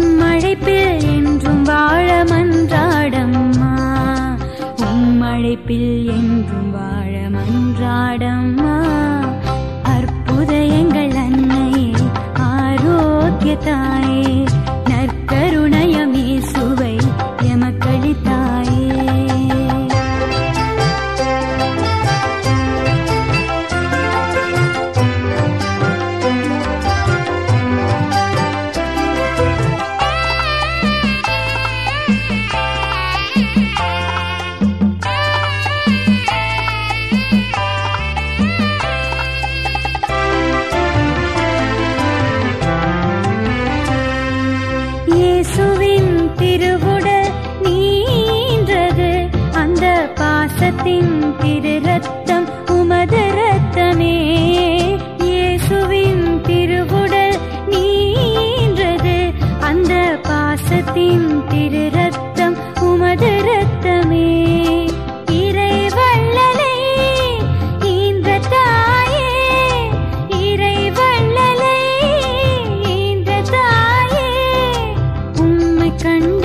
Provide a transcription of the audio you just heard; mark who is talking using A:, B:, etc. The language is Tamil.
A: உம்மழைப்பில் என்றும் வாழ மன்றாடம்மா உம்மழைப்பில் என்றும் வாழ மன்றாடம்மா அற்புத எங்கள் அன்னையே ஆரோக்கிய தாயே நற்கருணயமே சுவை எமக்களித்தாயே இயேசுவின் திருவுடல் நீன்றது அந்த பாசத்தின் திரு ரத்தம் உமது ரத்தமே இயேசுவின் திருவுடல் நீன்றது அந்த பாசத்தின் திரு ரத்தம் உமது ரத்தமே இறை வள்ளலை ஈன்ற தாயே இறை வள்ளலை ஈன்ற தாயே உம்மை கண்ட